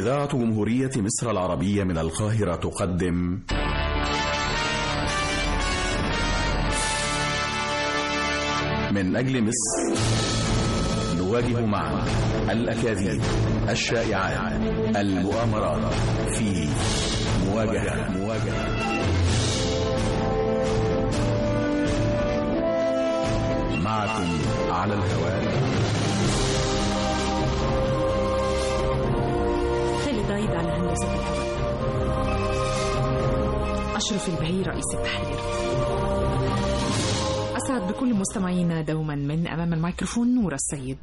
إذاعة جمهورية مصر العربية من القاهرة تقدم من أجل مصر نواجه معا الأكاذيب الشائعات المؤامرات في مواجهة مواجهة معكم على الهواء خالد عيد على هندسة الهواء أشرف البهي رئيس التحرير أسعد بكل مستمعينا دوما من أمام الميكروفون نورة السيد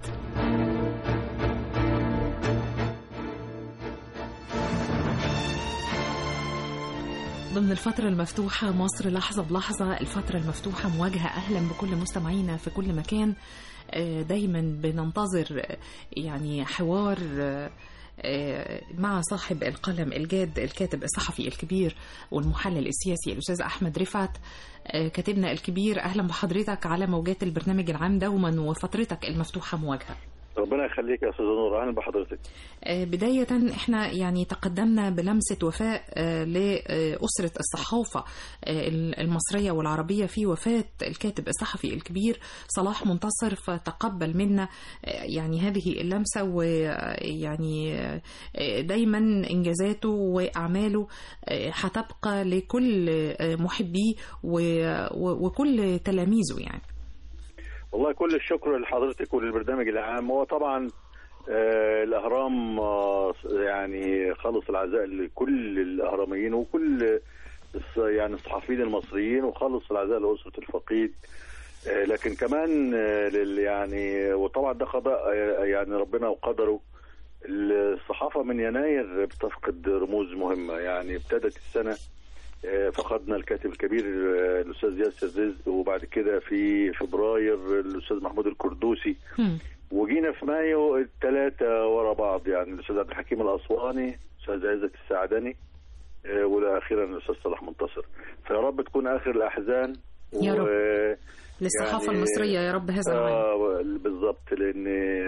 ضمن الفترة المفتوحة مصر لحظة بلحظة الفترة المفتوحة مواجهة أهلا بكل مستمعينا في كل مكان آه، دايما بننتظر آه، يعني حوار آه، آه، مع صاحب القلم الجاد الكاتب الصحفي الكبير والمحلل السياسي الأستاذ أحمد رفعت آه، كاتبنا الكبير أهلا بحضرتك على موجات البرنامج العام دوما وفترتك المفتوحة مواجهة ربنا يخليك يا استاذ نور اهلا بحضرتك آه، بداية احنا يعني تقدمنا بلمسة وفاء آه، لأسرة الصحافة آه، المصرية والعربية في وفاة الكاتب الصحفي الكبير صلاح منتصر فتقبل منا آه، يعني هذه اللمسة ويعني آه، دايما إنجازاته وأعماله آه، هتبقى لكل آه، محبيه و- و- وكل تلاميذه يعني والله كل الشكر لحضرتك وللبرنامج العام هو طبعا آه الاهرام آه يعني خلص العزاء لكل الاهراميين وكل الص- يعني الصحفيين المصريين وخلص العزاء لاسره الفقيد آه لكن كمان آه لل- يعني وطبعا ده قضاء آه يعني ربنا وقدره الصحافه من يناير بتفقد رموز مهمه يعني ابتدت السنه آه، فقدنا الكاتب الكبير آه، الاستاذ ياسر رزق وبعد كده في فبراير الاستاذ محمود الكردوسي هم. وجينا في مايو الثلاثه ورا بعض يعني الاستاذ عبد الحكيم الاسواني الاستاذ عزت السعدني آه، واخيرا الاستاذ صلاح منتصر فيا رب تكون اخر الاحزان يا رب. و- للصحافة يعني- المصرية يا رب هذا العام آه بالضبط لان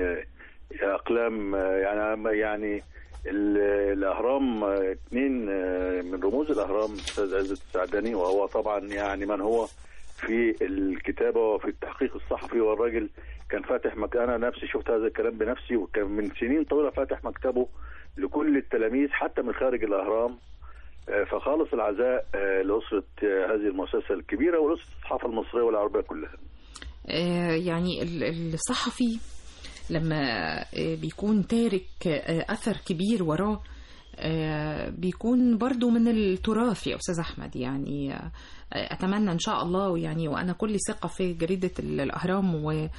يا اقلام يعني يعني ال- الاهرام اثنين من رموز الاهرام الاستاذ عزت السعدني وهو طبعا يعني من هو في الكتابه وفي التحقيق الصحفي والراجل كان فاتح مك... انا نفسي شفت هذا الكلام بنفسي وكان من سنين طويله فاتح مكتبه لكل التلاميذ حتى من خارج الاهرام آه، فخالص العزاء آه، لاسره آه، هذه المؤسسه الكبيره ولاسره الصحافه المصريه والعربيه كلها آه، يعني ال- الصحفي لما آه، بيكون تارك آه، أثر كبير وراه آه، بيكون برضو من التراث يا أستاذ أحمد يعني آه، أتمنى إن شاء الله يعني وأنا كل ثقة في جريدة ال- الأهرام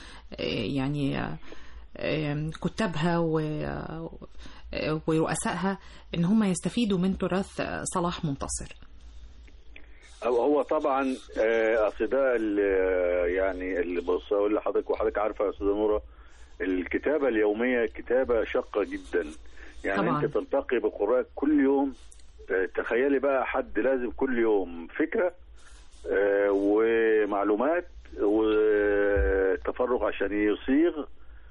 ويعني كتابها و آه، ورؤسائها إن هم يستفيدوا من تراث آه، صلاح منتصر هو هو طبعا آه، اصل ده ال- يعني اللي بص اقول لحضرتك وحضرتك عارفه يا استاذه نوره الكتابه اليوميه كتابه شاقه جدا يعني طبعاً. انت تلتقي بقراء كل يوم آه، تخيلي بقى حد لازم كل يوم فكره آه، ومعلومات وتفرغ عشان يصيغ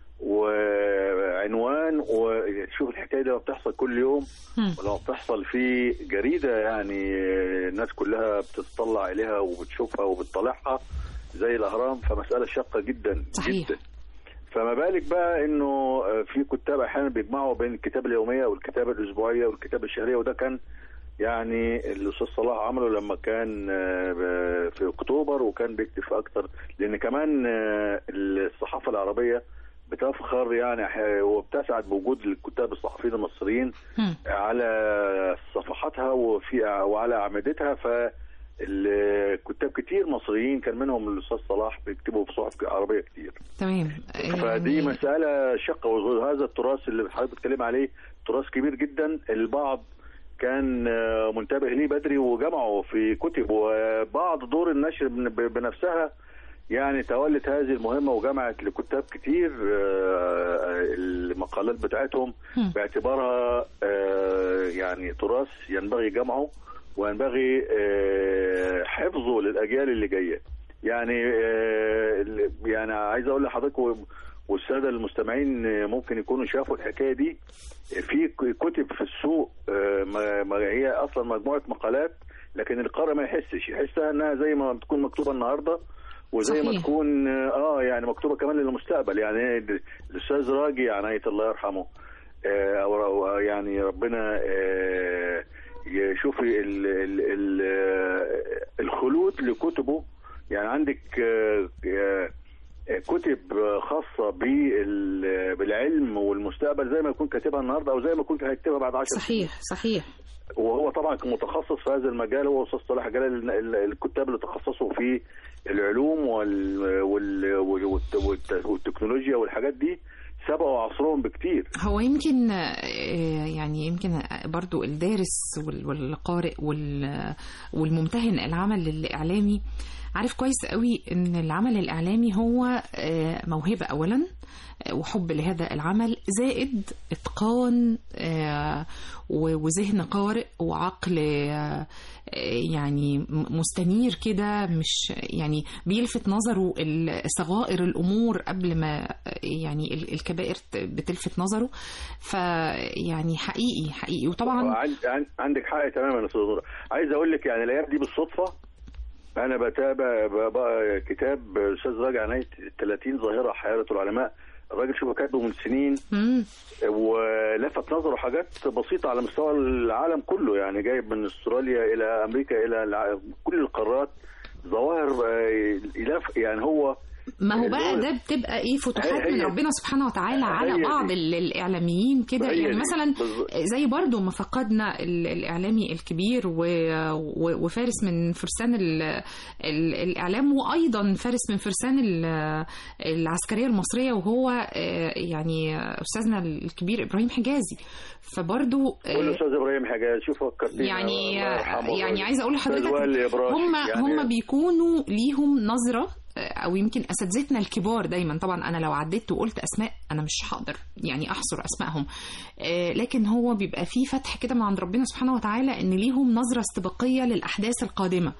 وعنوان وشوف الحكايه دي لما بتحصل كل يوم هم. ولما بتحصل في جريدة يعني الناس كلها بتتطلع إليها وبتشوفها وبتطلعها زي الأهرام فمسألة شاقة جدا صحيح. جدا فما بالك بقى انه في كتاب احيانا بيجمعوا بين الكتابه اليوميه والكتابه الاسبوعيه والكتابه الشهريه وده كان يعني الاستاذ صلاح عمله لما كان آه، في اكتوبر وكان بيكتب في اكتر لان كمان آه، الصحافه العربيه بتفخر يعني ح- وبتسعد بوجود الكتاب الصحفيين المصريين هم. على صفحاتها وفي وعلى اعمدتها ف الكتاب كتير مصريين كان منهم الاستاذ صلاح بيكتبوا في صحف عربيه كتير تمام فدي يعني- مسألة شقة وهذا التراث اللي حضرتك بتتكلم عليه تراث كبير جدا البعض كان آه، منتبه ليه بدري وجمعه في كتب وبعض دور النشر بن- ب- بنفسها يعني تولت هذه المهمة وجمعت لكتاب كتير آه، المقالات بتاعتهم هم. باعتبارها آه، يعني تراث ينبغي جمعه وينبغي آه، حفظه للأجيال اللي جاية يعني آه، يعني عايز أقول لحضرتك و- والساده المستمعين ممكن يكونوا شافوا الحكايه دي في كتب في السوق آه، ما ما هي اصلا مجموعه مقالات لكن القارئ ما يحسش يحسها انها زي ما تكون مكتوبه النهارده وزي ما صحيح. تكون اه يعني مكتوبه كمان للمستقبل يعني الاستاذ راجي عناية الله يرحمه آه، او أو يعني ربنا آه، يشوف ال- ال- ال- آه، الخلود لكتبه يعني عندك آه، آه، كتب خاصة بال- بالعلم والمستقبل زي ما يكون كاتبها النهارده او زي ما يكون هيكتبها بعد 10 سنين صحيح صحيح وهو طبعا كان متخصص في هذا المجال هو استاذ صلاح جلال ال- ال- الكتاب اللي تخصصوا في العلوم وال وال والت- والت- والتكنولوجيا والحاجات دي سبقوا عصرهم بكتير هو يمكن آه، يعني يمكن برضو الدارس وال- والقارئ وال- والممتهن العمل الإعلامي عارف كويس قوي ان العمل الإعلامي هو آه، موهبة أولا آه، وحب لهذا العمل زائد إتقان آه، و- وذهن قارئ وعقل آه، يعني م- مستنير كده مش يعني بيلفت نظره ال- صغائر الامور قبل ما يعني ال- الكبائر ت- بتلفت نظره فيعني حقيقي حقيقي وطبعا عن- عن- عندك حق تماما يا استاذ نور عايز اقول لك يعني الايام دي بالصدفه انا بتابع ب- ب- كتاب استاذ راجع عناية 30 ظاهره حياه العلماء الراجل شوفه كاتبه من سنين مم. ولفت نظره حاجات بسيطة على مستوى العالم كله يعني جايب من استراليا إلى أمريكا إلى الع... كل القارات ظواهر آه، يلف يعني هو ما هو بقى دول- ده بتبقى ايه فتوحات هي- من هي- ربنا سبحانه وتعالى هي على دي. بعض ال- الاعلاميين كده هي يعني دي. مثلا بالظبط. زي برضو ما فقدنا ال- الإعلامي الكبير و... و... وفارس من فرسان ال... ال... الإعلام وأيضا فارس من فرسان ال... العسكرية المصرية وهو آه، يعني أستاذنا الكبير إبراهيم حجازي فبرضو آه، كل أستاذ إبراهيم حاجة شوف فكرتينا يعني الله يرحمه يعني الراجل. عايزه اقول أستاذ لحضرتك وائل إبراهيم. هم يعني هم بيكونوا ليهم نظره او يمكن اساتذتنا الكبار دايما طبعا انا لو عديت وقلت اسماء انا مش هقدر يعني احصر اسمائهم آه، لكن هو بيبقى فيه فتح كده من عند ربنا سبحانه وتعالى ان ليهم نظره استباقيه للاحداث القادمه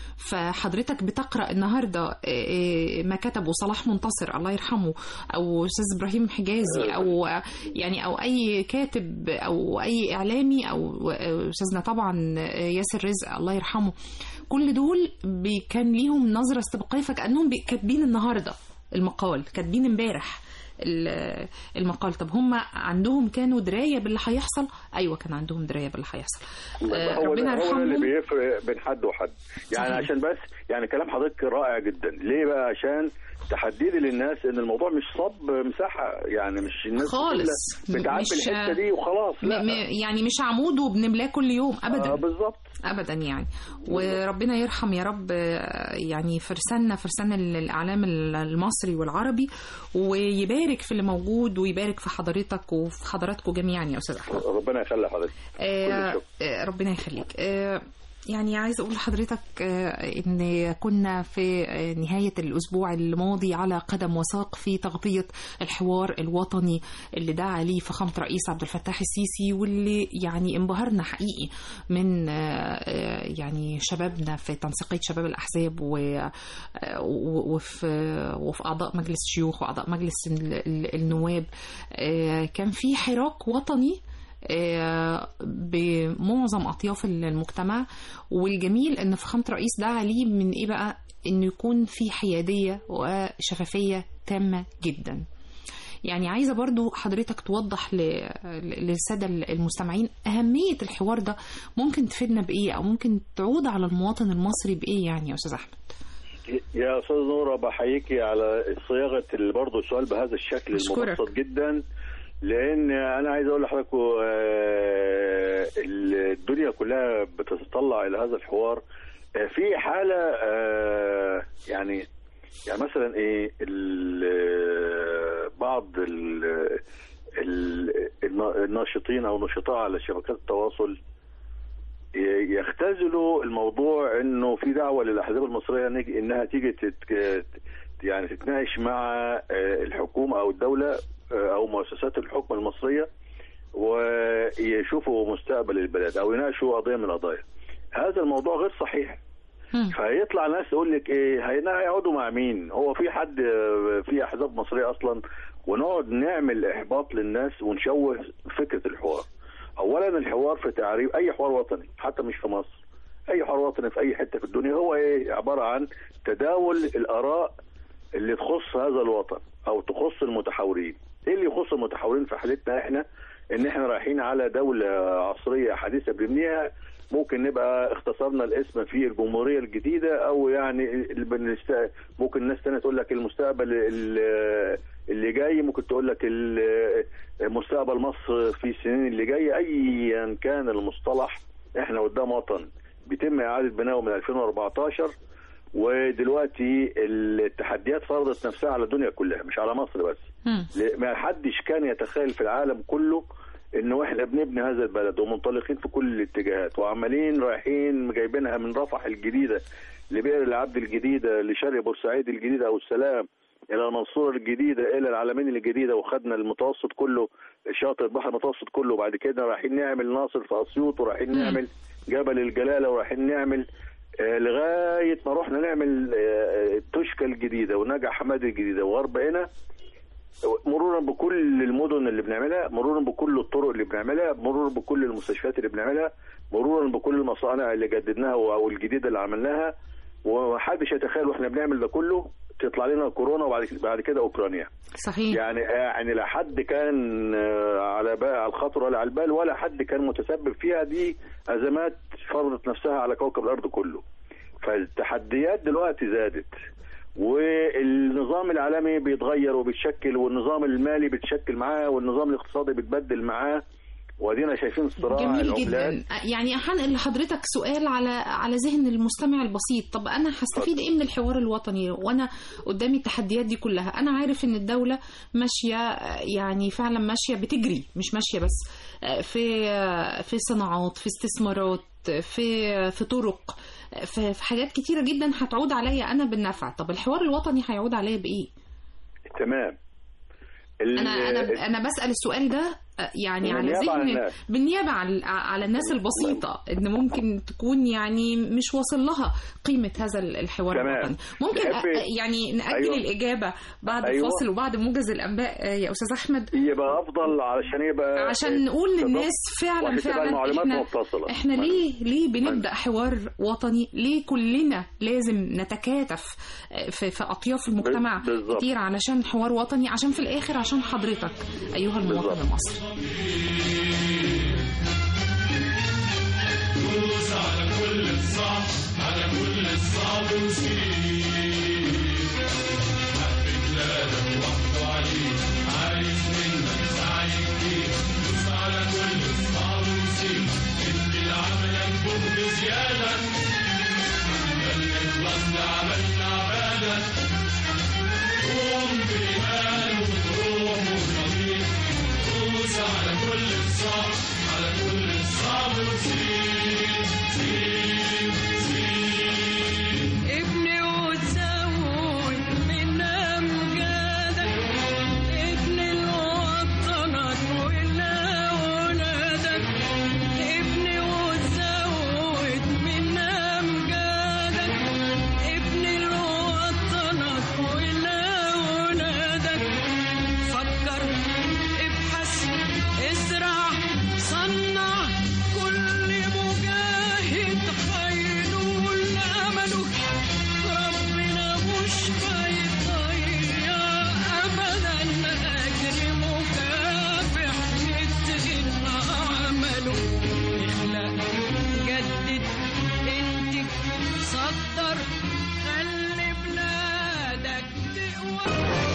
فحضرتك بتقرا النهارده آه، آه، ما كتبه صلاح منتصر الله يرحمه او استاذ ابراهيم حجازي او يعني او اي كاتب او اي اعلامي او آه، استاذنا طبعا آه، ياسر رزق الله يرحمه كل دول بي- كان ليهم نظره استباقيه فكانهم بي- كاتبين النهارده المقال كاتبين امبارح ال- المقال طب هم عندهم كانوا درايه باللي هيحصل ايوه كان عندهم درايه باللي هيحصل آه، هو ده ربنا هو ده اللي يرحمهم بيفرق بين حد وحد يعني صحيح. عشان بس يعني كلام حضرتك رائع جدا ليه بقى عشان تحددي للناس ان الموضوع مش صب مساحه يعني مش الناس خالص. كلها بتعبي مش- الحته دي وخلاص م- لا م- يعني مش عمود وبنملاه كل يوم ابدا آه بالظبط ابدا يعني وربنا يرحم يا رب آه، يعني فرساننا فرسان ال- الاعلام ال- المصري والعربي ويبارك في اللي موجود ويبارك في حضرتك وفي حضراتكم جميعا يا استاذ احمد ربنا يخلي حضرتك آه، الشكر. آه، ربنا يخليك آه، يعني عايز اقول لحضرتك آه، ان كنا في آه، نهايه الاسبوع الماضي على قدم وساق في تغطيه الحوار الوطني اللي دعا ليه فخامه رئيس عبد الفتاح السيسي واللي يعني انبهرنا حقيقي من آه، آه، يعني شبابنا في تنسيقيه شباب الاحزاب و- آه، و- وفي وفي اعضاء مجلس الشيوخ واعضاء مجلس ال- ال- النواب آه، كان في حراك وطني آه، بمعظم اطياف المجتمع والجميل ان فخامه رئيس دعا ليه من ايه بقى انه يكون في حياديه وشفافيه تامه جدا يعني عايزه برضو حضرتك توضح ل- للساده المستمعين اهميه الحوار ده ممكن تفيدنا بايه او ممكن تعود على المواطن المصري بايه يعني يا استاذ احمد يا استاذ نوره بحييكي على صياغه ال- برضه السؤال بهذا الشكل أشكرك. المبسط جدا لان انا عايز اقول لحضراتكم آه، الدنيا كلها بتتطلع الى هذا الحوار آه، في حاله آه، يعني يعني مثلا ايه ال- بعض ال- ال- الناشطين او نشطاء على شبكات التواصل يختزلوا الموضوع انه في دعوه للاحزاب المصريه نج- انها تيجي تت يعني تتناقش مع آه، الحكومه او الدوله آه، او مؤسسات الحكم المصريه ويشوفوا مستقبل البلد او يناقشوا قضيه من القضايا. هذا الموضوع غير صحيح. مم. فهيطلع ناس تقول لك ايه هينا- هيقعدوا مع مين هو في حد آه، في احزاب مصريه اصلا ونقعد نعمل احباط للناس ونشوه فكره الحوار اولا الحوار في تعريف اي حوار وطني حتى مش في مصر اي حوار وطني في اي حته في الدنيا هو ايه عباره عن تداول الاراء اللي تخص هذا الوطن او تخص المتحورين ايه اللي يخص المتحورين في حالتنا احنا ان احنا رايحين على دوله عصريه حديثه بنبنيها ممكن نبقى اختصرنا الاسم في الجمهوريه الجديده او يعني ال- بنست- ممكن الناس تانية تقول لك المستقبل ال- اللي جاي ممكن تقول لك ال- مستقبل مصر في السنين اللي جايه ايا كان المصطلح احنا قدام وطن بيتم اعاده بنائه من 2014 ودلوقتي التحديات فرضت نفسها على الدنيا كلها مش على مصر بس مم. ل- ما حدش كان يتخيل في العالم كله انه احنا بنبني هذا البلد ومنطلقين في كل الاتجاهات وعمالين رايحين جايبينها من رفح الجديده لبئر العبد الجديده لشرق بورسعيد الجديده او السلام الى المنصوره الجديده الى العلمين الجديده وخدنا المتوسط كله شاطئ البحر المتوسط كله وبعد كده رايحين نعمل ناصر في اسيوط ورايحين مم. نعمل جبل الجلاله ورايحين نعمل آه، لغايه ما رحنا نعمل آه، توشكا الجديده ونجع حماد الجديده وغرب هنا مرورا بكل المدن اللي بنعملها مرورا بكل الطرق اللي بنعملها مرورا بكل المستشفيات اللي بنعملها مرورا بكل المصانع اللي جددناها او الجديده اللي عملناها ومحدش يتخيل واحنا بنعمل ده كله تطلع لنا كورونا وبعد بعد كده اوكرانيا صحيح يعني يعني لا حد كان آه، على بال على الخطر ولا على البال ولا حد كان متسبب فيها دي ازمات فرضت نفسها على كوكب الارض كله فالتحديات دلوقتي زادت والنظام العالمي بيتغير وبيتشكل والنظام المالي بيتشكل معاه والنظام الاقتصادي بيتبدل معاه وادينا شايفين صراع جميل العملات جدا يعني هنقل لحضرتك سؤال على على ذهن المستمع البسيط طب انا هستفيد ايه من الحوار الوطني وانا قدامي التحديات دي كلها انا عارف ان الدوله ماشيه يعني فعلا ماشيه بتجري مش ماشيه بس في في صناعات في استثمارات في في طرق في في حاجات كتيره جدا هتعود عليا انا بالنفع طب الحوار الوطني هيعود عليا بايه تمام ال- انا انا انا بسال السؤال ده يعني على بالنيابة عن ذهن الناس. بالنيابه عن على الناس البسيطه ان ممكن تكون يعني مش واصل لها قيمه هذا الحوار تمام. الوطني ممكن تحبي- أ- يعني ناجل أيوة. الاجابه بعد أيوة. الفاصل وبعد موجز الانباء آه، يا استاذ احمد يبقى افضل علشان يبقى عشان نقول للناس فعلا وعشان تبقى فعلا المعلومات احنا متصلة. احنا ليه ليه بنبدا حوار وطني ليه كلنا لازم نتكاتف في, في اطياف المجتمع بالظبط. كتير علشان حوار وطني عشان في الاخر عشان حضرتك ايها المواطن بالظبط. المصري دوس على كل الصعب على كل الصعب وسيب حب بلادك وحده عليك عايز منك سعي كتير دوس على كل الصعب وسيب ادي لعملك جهد زيادة خلي خلصنا عملنا عبادك قوم بإيمان وبروح وضمير دوس على كل الصعب على كل الصعب وسيب سيب سيب ابني وتزود من امجادك ابني لوطنك ولأولادك ابني وتزود من امجادك ابني لوطنك ولأولادك فكر ابحث ازرع صنع كل مجاهد هينول امله ربنا مش هيضيع ابدا اجر مكافح يتقن عمله اخلق جدد انتج صدر خلي بلادك تقوى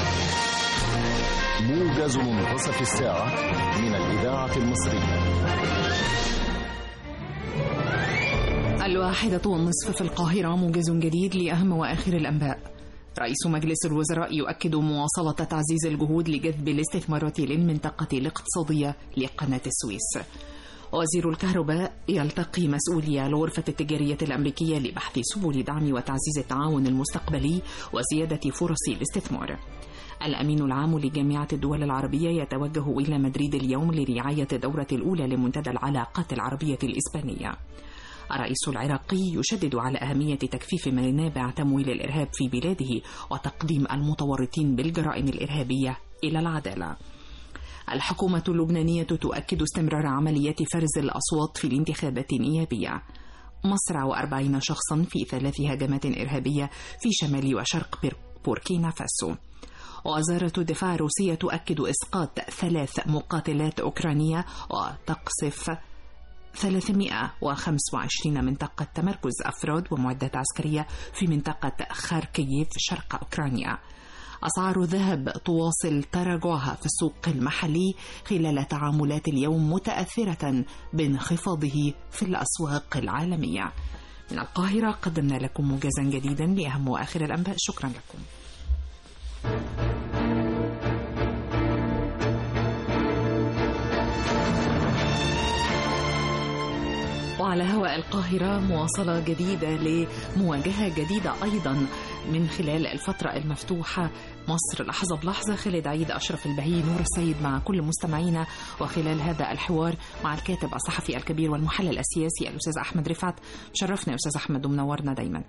موجز منتصف الساعة من الإذاعة المصرية الواحدة والنصف في القاهرة موجز جديد لأهم وآخر الأنباء رئيس مجلس الوزراء يؤكد مواصلة تعزيز الجهود لجذب الاستثمارات للمنطقة الاقتصادية لقناة السويس وزير الكهرباء يلتقي مسؤولي الغرفة التجارية الأمريكية لبحث سبل دعم وتعزيز التعاون المستقبلي وزيادة فرص الاستثمار الأمين العام لجامعة الدول العربية يتوجه إلى مدريد اليوم لرعاية الدورة الأولى لمنتدى العلاقات العربية الإسبانية الرئيس العراقي يشدد على أهمية تكفيف منابع تمويل الإرهاب في بلاده وتقديم المتورطين بالجرائم الإرهابية إلى العدالة الحكومة اللبنانية تؤكد استمرار عمليات فرز الأصوات في الانتخابات النيابية مصرع وأربعين شخصا في ثلاث هجمات إرهابية في شمال وشرق بير- بوركينا فاسو وزارة الدفاع الروسية تؤكد إسقاط ثلاث مقاتلات أوكرانية وتقصف 325 منطقة تمركز أفراد ومعدات عسكرية في منطقة خاركييف شرق أوكرانيا أسعار الذهب تواصل تراجعها في السوق المحلي خلال تعاملات اليوم متأثرة بانخفاضه في الأسواق العالمية من القاهرة قدمنا لكم موجزا جديدا لأهم وآخر الأنباء شكرا لكم وعلى هواء القاهرة مواصلة جديدة لمواجهة جديدة أيضا من خلال الفترة المفتوحة مصر لحظة بلحظة خالد عيد أشرف البهي نور السيد مع كل مستمعينا وخلال هذا الحوار مع الكاتب الصحفي الكبير والمحلل السياسي الأستاذ أحمد رفعت شرفنا يا أستاذ أحمد ومنورنا دايما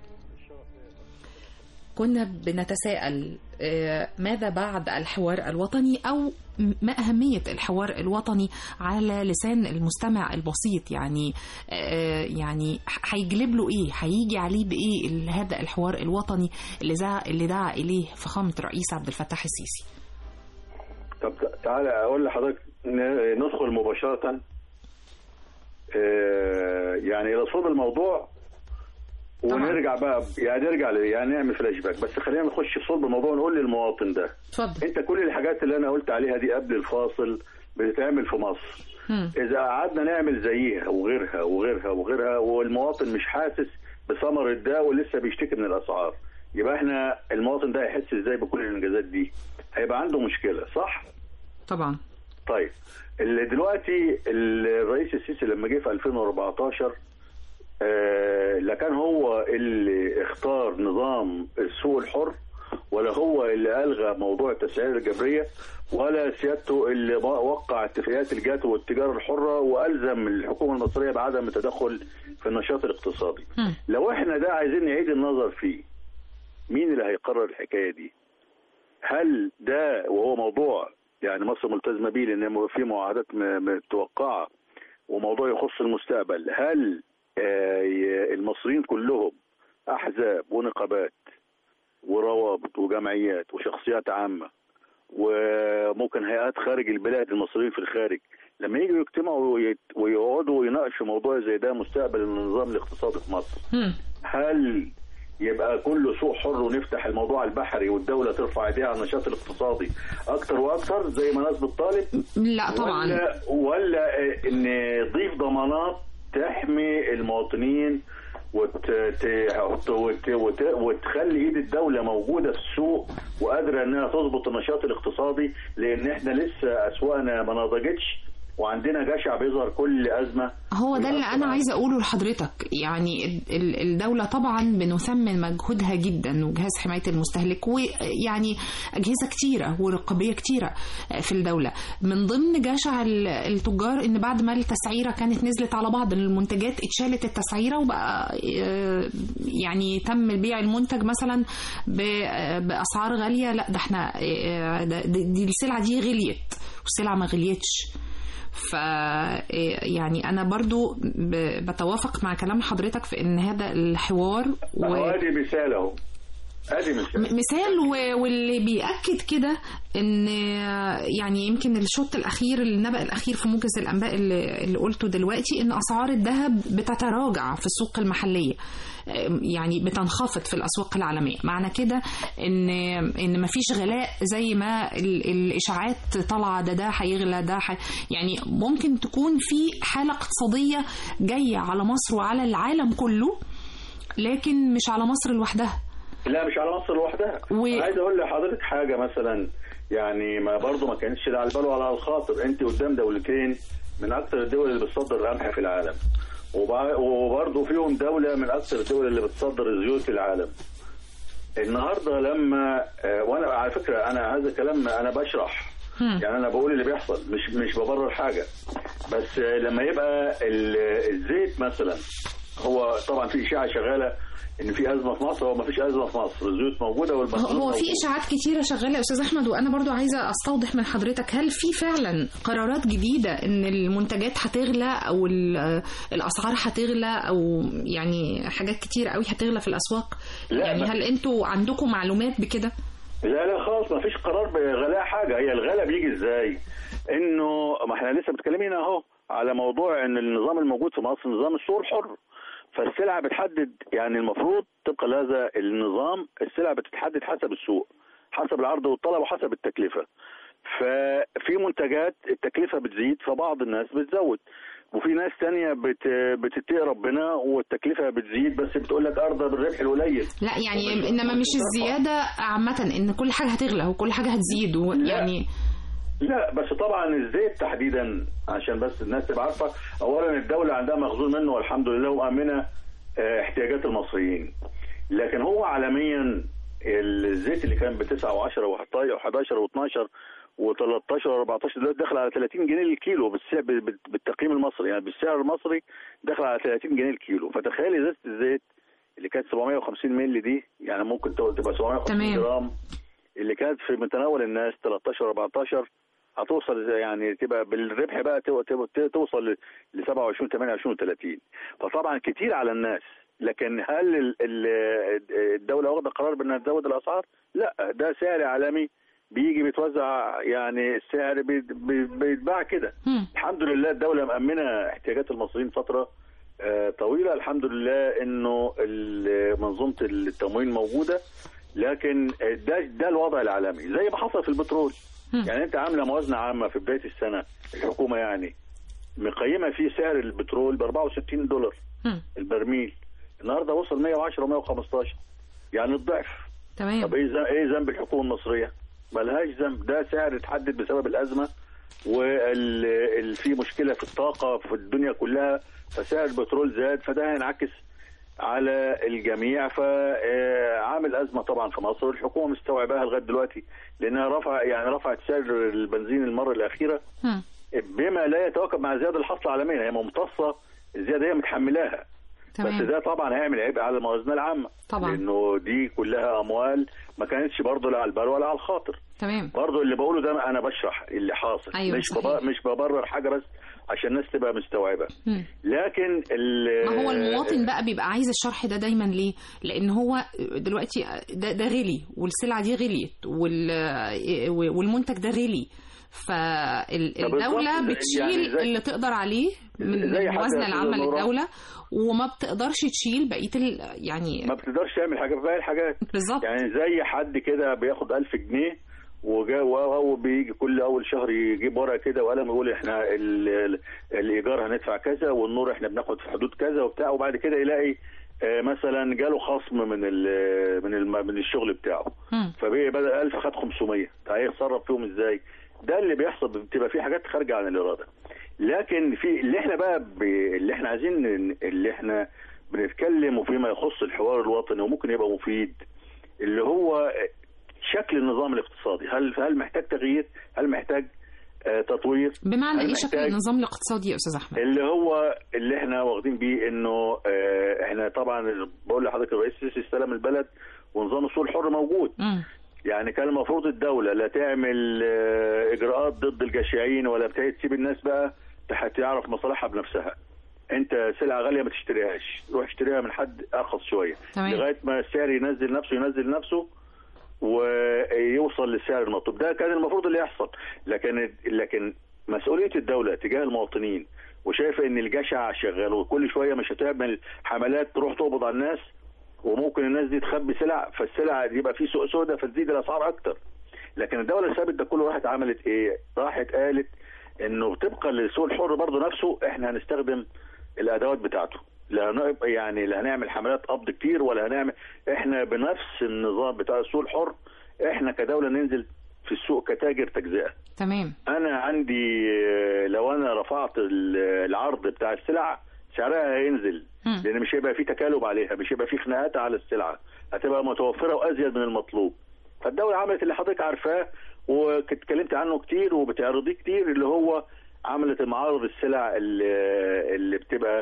كنا بنتساءل آه، ماذا بعد الحوار الوطني أو ما أهمية الحوار الوطني على لسان المستمع البسيط يعني آه، يعني ح- هيجلب له إيه هيجي عليه بإيه ال- هذا الحوار الوطني اللي دعا اللي دعا إليه فخامة الرئيس عبد الفتاح السيسي طب تعالى اقول لحضرتك ن- ندخل مباشره آه، يعني الى صلب الموضوع طبعا. ونرجع بقى يعني نرجع ل- يعني نعمل فلاش باك بس خلينا نخش في صلب الموضوع ونقول للمواطن ده اتفضل انت كل الحاجات اللي انا قلت عليها دي قبل الفاصل بتتعمل في مصر مم. اذا قعدنا نعمل زيها وغيرها وغيرها وغيرها والمواطن مش حاسس بثمرة ده ولسه بيشتكي من الاسعار يبقى احنا المواطن ده هيحس ازاي بكل الانجازات دي هيبقى عنده مشكله صح طبعا طيب اللي دلوقتي الرئيس السيسي لما جه في 2014 آه، لا كان هو اللي اختار نظام السوق الحر ولا هو اللي الغى موضوع التسعير الجبريه ولا سيادته اللي وقع اتفاقيات الجات والتجاره الحره والزم الحكومه المصريه بعدم التدخل في النشاط الاقتصادي. مم. لو احنا ده عايزين نعيد النظر فيه مين اللي هيقرر الحكايه دي؟ هل ده وهو موضوع يعني مصر ملتزمه بيه لان في معاهدات م- متوقعه وموضوع يخص المستقبل هل آه، ي- المصريين كلهم احزاب ونقابات وروابط وجمعيات وشخصيات عامه وممكن هيئات خارج البلاد المصريين في الخارج لما يجوا يجتمعوا ويت- ويقعدوا ويناقشوا موضوع زي ده مستقبل النظام الاقتصادي في مصر مم. هل يبقى كله سوق حر ونفتح الموضوع البحري والدولة ترفع ايديها على النشاط الاقتصادي اكتر واكتر زي ما ناس بتطالب لا طبعا ولا ولا آه، ان نضيف ضمانات تحمي المواطنين وت... ت... وت... وت... وتخلي ايد الدوله موجوده في السوق وقادره انها تظبط النشاط الاقتصادي لان احنا لسه اسواقنا ما نضجتش وعندنا جشع بيظهر كل ازمه هو ده اللي انا عايزه اقوله لحضرتك يعني ال- ال- الدوله طبعا بنثمن مجهودها جدا وجهاز حمايه المستهلك ويعني اجهزه كتيره ورقابيه كتيره في الدوله من ضمن جشع ال- التجار ان بعد ما التسعيره كانت نزلت على بعض المنتجات اتشالت التسعيره وبقى آه، يعني تم بيع المنتج مثلا ب- باسعار غاليه لا ده احنا آه، ده- دي السلعه دي غليت والسلعه ما غليتش ف يعني انا برضو ب- بتوافق مع كلام حضرتك في ان هذا الحوار و... و... ادي مثال اهو ادي مثال م- مثال و- واللي بيأكد كده ان يعني يمكن الشوط الاخير النبأ الاخير في موجز الانباء اللي, اللي قلته دلوقتي ان اسعار الذهب بتتراجع في السوق المحليه يعني بتنخفض في الاسواق العالميه معنى كده ان ان مفيش غلاء زي ما ال- الاشاعات طالعه ده ده هيغلى ده ح... يعني ممكن تكون في حاله اقتصاديه جايه على مصر وعلى العالم كله لكن مش على مصر لوحدها لا مش على مصر لوحدها و- و... عايز اقول لحضرتك حاجه مثلا يعني ما برضه ما كانتش لا على البال ولا على الخاطر انت قدام دولتين من اكثر الدول اللي بتصدر القمح في العالم وبع- وبرضه فيهم دوله من اكثر الدول اللي بتصدر الزيوت في العالم النهارده لما آه، وانا على فكره انا هذا الكلام انا بشرح هم. يعني انا بقول اللي بيحصل مش مش ببرر حاجه بس آه، لما يبقى ال- الزيت مثلا هو طبعا في اشاعه شغاله ان في ازمه في مصر هو ما فيش ازمه في مصر الزيوت موجوده والبنزين هو موجود. في اشاعات كتيره شغاله يا استاذ احمد وانا برضو عايزه استوضح من حضرتك هل في فعلا قرارات جديده ان المنتجات هتغلى او ال- الاسعار هتغلى او يعني حاجات كتير قوي هتغلى في الاسواق لا، يعني ما- هل انتوا عندكم معلومات بكده لا لا خالص ما فيش قرار بغلاء حاجه هي الغلاء بيجي ازاي انه ما احنا لسه متكلمين اهو على موضوع ان النظام الموجود في مصر نظام السوق الحر فالسلعه بتحدد يعني المفروض طبقا لهذا النظام السلع بتتحدد حسب السوق حسب العرض والطلب وحسب التكلفه ففي منتجات التكلفه بتزيد فبعض الناس بتزود وفي ناس تانية بت بتتقي ربنا والتكلفة بتزيد بس بتقول لك أرضى بالربح القليل لا يعني انما مش الزياده عامه ان كل حاجه هتغلى وكل حاجه هتزيد ويعني لا بس طبعا الزيت تحديدا عشان بس الناس تبقى عارفه اولا الدوله عندها مخزون منه والحمد لله وامنه آه، احتياجات المصريين لكن هو عالميا الزيت اللي كان ب 9 و10 و11 و12 و13 و14 دلوقتي داخل على 30 جنيه الكيلو بالسعر بال- بالتقييم المصري يعني بالسعر المصري داخل على 30 جنيه الكيلو فتخيل ازازه الزيت اللي كانت 750 مللي دي يعني ممكن تبقى 750 تمام. جرام اللي كانت في متناول الناس 13 14 هتوصل زي- يعني تبقى بالربح بقى تو- تو- تو- توصل ل 27 28 30 فطبعا كتير على الناس لكن هل ال- ال- الدوله واخده قرار بانها تزود الاسعار؟ لا ده سعر عالمي بيجي بيتوزع يعني السعر بي- بي- بيتباع كده مم. الحمد لله الدوله مأمنه احتياجات المصريين فتره آه، طويله الحمد لله انه ال- منظومه التموين موجوده لكن ده ده الوضع العالمي زي ما حصل في البترول مم. يعني انت عامله موازنه عامه في بدايه السنه الحكومه يعني مقيمه فيه سعر البترول ب 64 دولار مم. البرميل النهارده وصل 110 و115 يعني الضعف تمام طب ايه ذنب- ايه ذنب الحكومه المصريه؟ ملهاش ذنب ده سعر اتحدد بسبب الازمه وفي مشكله في الطاقه في الدنيا كلها فسعر البترول زاد فده هينعكس على الجميع فعامل ازمه طبعا في مصر والحكومه مستوعباها لغايه دلوقتي لانها رفع يعني رفعت سعر البنزين المره الاخيره مم. بما لا يتواكب مع زياده الحصل عالميا هي ممتصه الزياده هي متحملاها بس تمام ده طبعا هيعمل عبء على الموازنه العامه طبعا. لانه دي كلها اموال ما كانتش برضه لا على البال ولا على الخاطر تمام برضه اللي بقوله ده انا بشرح اللي حاصل أيوة، مش صحيح. ببر مش ببرر حاجه بس عشان الناس تبقى مستوعبه مم. لكن ال- ما هو المواطن بقى بيبقى عايز الشرح ده دايما ليه؟ لأن هو دلوقتي ده, ده غلي والسلعة دي غليت وال- والمنتج ده غلي فالدولة بالظبط، بتشيل يعني زي- اللي تقدر عليه من زي حتى الموازنة يا العامة أستاذة نورة. للدولة وما بتقدرش تشيل بقية ال يعني ما بتقدرش تعمل حاجه في باقي الحاجات بالظبط يعني زي حد كده بياخد 1000 جنيه وجا وهو بيجي كل اول شهر يجيب ورقه كده وقلم يقول احنا ال- ال- الايجار هندفع كذا والنور احنا بناخد في حدود كذا وبتاع وبعد كده يلاقي آه، مثلا جاله خصم من ال- من الم- من الشغل بتاعه مم. فبقي بدل 1000 خد 500 هيتصرف فيهم ازاي؟ ده اللي بيحصل بتبقى في حاجات خارجه عن الاراده لكن في اللي احنا بقى ب... اللي احنا عايزين ن- اللي احنا بنتكلم وفيما يخص الحوار الوطني وممكن يبقى مفيد اللي هو شكل النظام الاقتصادي هل هل محتاج تغيير هل محتاج آه، تطوير بمعنى هل ايه شكل محتاج- النظام الاقتصادي يا استاذ احمد؟ اللي هو اللي احنا واخدين بيه انه آه، احنا طبعا بقول لحضرتك الرئيس السيسي استلم البلد ونظام السوق الحر موجود مم. يعني كان المفروض الدولة لا تعمل آه، إجراءات ضد الجشعين ولا بتاعي تسيب الناس بقى تح- تعرف مصالحها بنفسها أنت سلعة غالية ما تشتريهاش روح اشتريها من حد أرخص شوية تمام. لغاية ما السعر ينزل نفسه ينزل نفسه ويوصل للسعر المطلوب ده كان المفروض اللي يحصل لكن لكن مسؤولية الدولة تجاه المواطنين وشايفة ان الجشع شغال وكل شوية مش هتعمل حملات تروح تقبض على الناس وممكن الناس دي تخبي سلع فالسلع يبقى في سوق سوداء فتزيد الاسعار اكتر لكن الدوله اللي سابت ده كله راحت عملت ايه؟ راحت قالت انه طبقا للسوق الحر برضه نفسه احنا هنستخدم الادوات بتاعته لا هن- يعني لا هنعمل حملات قبض كتير ولا هنعمل احنا بنفس النظام بتاع السوق الحر احنا كدوله ننزل في السوق كتاجر تجزئه تمام انا عندي آه، لو انا رفعت ال- العرض بتاع السلع سعرها هينزل مم. لان مش هيبقى في تكالب عليها مش هيبقى في خناقات على السلعه هتبقى متوفره وازيد من المطلوب فالدوله عملت اللي حضرتك عارفاه واتكلمت عنه كتير وبتعرضيه كتير اللي هو عملت معارض السلع اللي, اللي بتبقى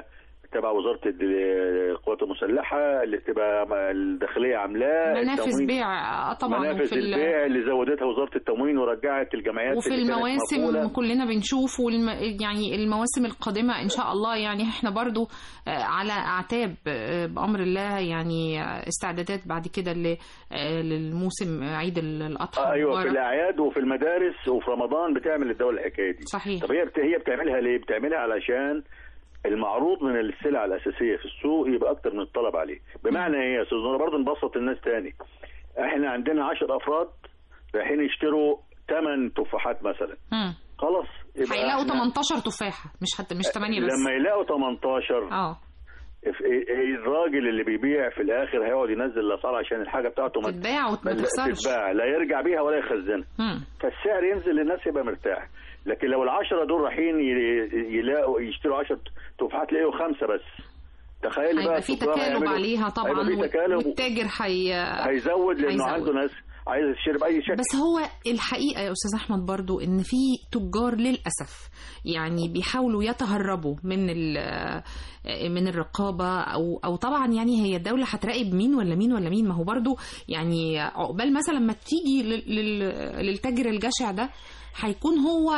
تبع وزاره ال- القوات المسلحه اللي تبقى الداخليه عاملاه منافذ التموين- بيع آه، طبعا منافذ وفي ال- البيع اللي زودتها وزاره التموين ورجعت الجمعيات وفي اللي كانت المواسم مقفولة. كلنا بنشوف والم... يعني المواسم القادمة إن شاء الله يعني احنا برضو آه، على أعتاب آه، بأمر الله يعني آه، استعدادات بعد كده ل- آه، للموسم عيد ال- الأضحى آه ايوه في المبارك. الاعياد وفي المدارس وفي رمضان بتعمل الدوله الحكايه دي صحيح طب هي بت... هي بتعملها ليه؟ بتعملها علشان المعروض من السلع الاساسيه في السوق يبقى اكتر من الطلب عليه بمعنى ايه يا استاذ نور برضه نبسط الناس تاني احنا عندنا 10 افراد رايحين يشتروا 8 تفاحات مثلا مم. خلاص يبقى هيلاقوا إحنا 18 تفاحة مش حتى مش 8 بس لما يلاقوا 18 اه if- الراجل اللي بيبيع في الاخر هيقعد ينزل الاسعار عشان الحاجه بتاعته ما تتباع وما ما- تخسرش تتباع لا يرجع بيها ولا يخزنها مم. فالسعر ينزل للناس يبقى مرتاح لكن لو العشرة دول رايحين ي- يلاقوا يشتروا 10 تفاحات لقوا خمسة بس تخيلي بقى هيبقى في السكان تكالب هيعملوا- عليها طبعا هيبقى في وال- تكالب والتاجر هي هيزود لانه هيزود. عنده ناس عايز تشتري باي شكل بس هو الحقيقة يا أستاذ أحمد برضو إن في تجار للأسف يعني بيحاولوا يتهربوا من ال- من الرقابة أو أو طبعا يعني هي الدولة هتراقب مين ولا مين ولا مين ما هو برضو يعني عقبال مثلا ما تيجي لل- لل- للتاجر الجشع ده هيكون هو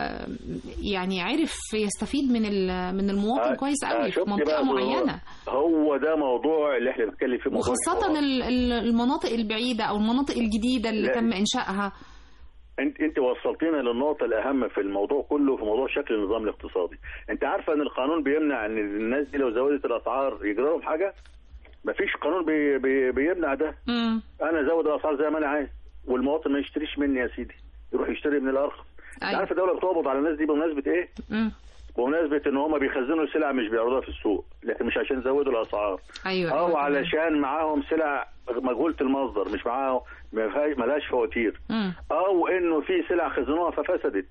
يعني عرف يستفيد من ال- من المواطن آه، كويس آه، قوي في شفتي منطقة بقى معينة هو ده موضوع اللي احنا بنتكلم فيه موضوع وخاصة الحوار. ال- ال- المناطق البعيدة أو المناطق الجديدة اللي لا. تم إنشائها انت انت وصلتينا للنقطه الاهم في الموضوع كله في موضوع شكل النظام الاقتصادي انت عارفه ان القانون بيمنع ان الناس دي لو زودت الاسعار يجرى لهم حاجه مفيش قانون بي بي بيمنع ده مم. انا ازود الاسعار زي ما انا عايز والمواطن ما يشتريش مني يا سيدي يروح يشتري من الارخص انت أيوة. عارف الدوله بتقبض على الناس دي بمناسبه ايه مم. بمناسبه ان هم بيخزنوا سلع مش بيعرضوها في السوق لكن مش عشان يزودوا الاسعار ايوه او أيوة. علشان معاهم سلع مجهوله المصدر مش معاهم ما فيهاش- ملهاش فواتير مم. او انه في سلع خزنوها ففسدت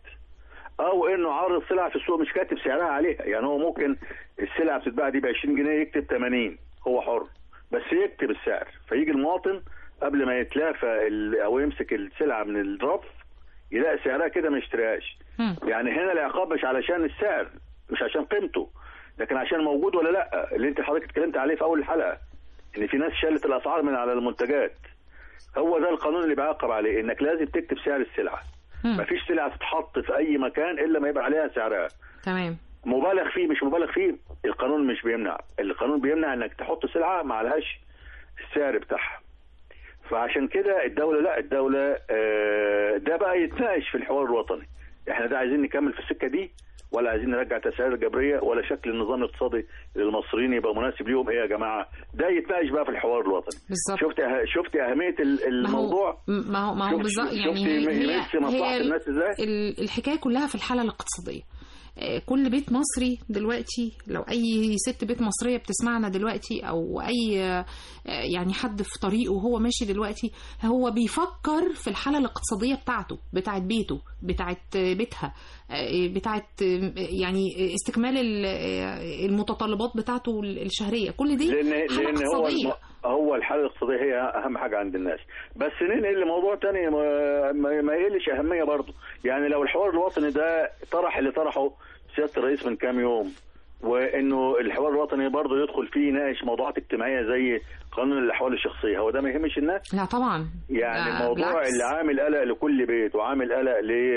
او انه عارض سلع في السوق مش كاتب سعرها عليها يعني هو ممكن السلع بتتباع دي ب 20 جنيه يكتب 80 هو حر بس يكتب السعر فيجي المواطن قبل ما يتلافى ال- او يمسك السلعه من الرف يلاقي سعرها كده ما يشتريهاش مم. يعني هنا العقاب مش علشان السعر مش عشان قيمته لكن عشان موجود ولا لا اللي انت حضرتك اتكلمت عليه في اول الحلقه ان في ناس شالت الاسعار من على المنتجات هو ده القانون اللي بيعاقب عليه انك لازم تكتب سعر السلعه مم. مفيش سلعه تتحط في اي مكان الا ما يبقى عليها سعرها تمام مبالغ فيه مش مبالغ فيه القانون مش بيمنع القانون بيمنع انك تحط سلعه ما عليهاش السعر بتاعها فعشان كده الدوله لا الدوله آه، ده بقى يتناقش في الحوار الوطني احنا ده عايزين نكمل في السكه دي ولا عايزين نرجع تسعير الجبريه ولا شكل النظام الاقتصادي للمصريين يبقى مناسب ليهم ايه يا جماعه ده يتناقش بقى في الحوار الوطني بالظبط شفت أه... شفت اهميه ال- ما هو الموضوع ما هو ما هو شفت- بالظبط يعني شفتي هي يمس مصلحة هي الناس إزاي؟ ال- الحكايه كلها في الحاله الاقتصاديه آه، كل بيت مصري دلوقتي لو اي ست بيت مصريه بتسمعنا دلوقتي او اي آه، يعني حد في طريقه وهو ماشي دلوقتي هو بيفكر في الحاله الاقتصاديه بتاعته بتاعت بيته بتاعت بيتها آه، بتاعت آه، يعني استكمال ال- آه، المتطلبات بتاعته الشهريه كل دي لان حاله لان هو اقتصاديه الم... هو الحاله الاقتصاديه هي اهم حاجه عند الناس بس ننقل لموضوع تاني ما, ما ما يقلش اهميه برضه يعني لو الحوار الوطني ده طرح اللي طرحه سياده الرئيس من كام يوم وانه الحوار الوطني برضه يدخل فيه يناقش موضوعات اجتماعيه زي قانون الاحوال الشخصيه هو ده ما يهمش الناس لا طبعا يعني ده الموضوع بالعكس. اللي عامل قلق لكل بيت وعامل قلق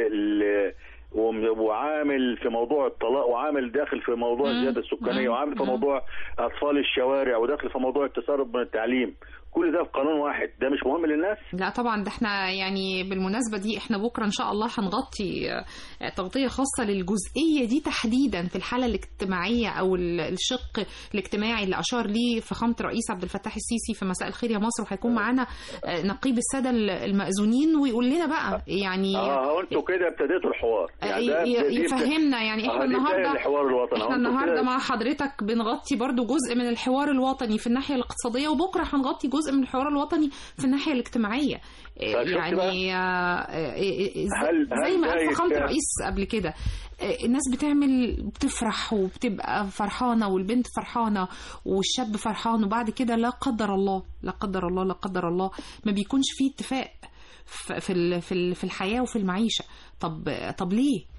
ل وم- وعامل في موضوع الطلاق وعامل داخل في موضوع مم. الزياده السكانيه مم. وعامل في مم. موضوع اطفال الشوارع وداخل في موضوع التسرب من التعليم كل ده في قانون واحد ده مش مهم للناس لا طبعا ده احنا يعني بالمناسبة دي احنا بكرة ان شاء الله هنغطي آه، تغطية خاصة للجزئية دي تحديدا في الحالة الاجتماعية او ال- الشق الاجتماعي اللي اشار ليه فخامة الرئيس عبد الفتاح السيسي في مساء الخير يا مصر وهيكون معانا آه، نقيب السادة المأذونين ويقول لنا بقى يعني اه هو انتوا كده ابتديتوا الحوار يعني ده ي- ي- ده- دي بت- يفهمنا يعني احنا آه، دي بداية النهارده الحوار الوطني احنا هو انتوا النهارده كده- مع حضرتك بنغطي برضو جزء من الحوار الوطني في الناحيه الاقتصاديه وبكره هنغطي جزء من الحوار الوطني في الناحيه الاجتماعيه إيه طيب شفتي يعني آه، إيه إيه هل- زي هل ما ده قال فخامه يتفهم؟ الرئيس قبل كده إيه، الناس بتعمل بتفرح وبتبقى فرحانه والبنت فرحانه والشاب فرحان وبعد كده لا قدر الله لا قدر الله لا قدر الله ما بيكونش فيه اتفاق ف- في ال- في ال- في الحياه وفي المعيشه طب طب ليه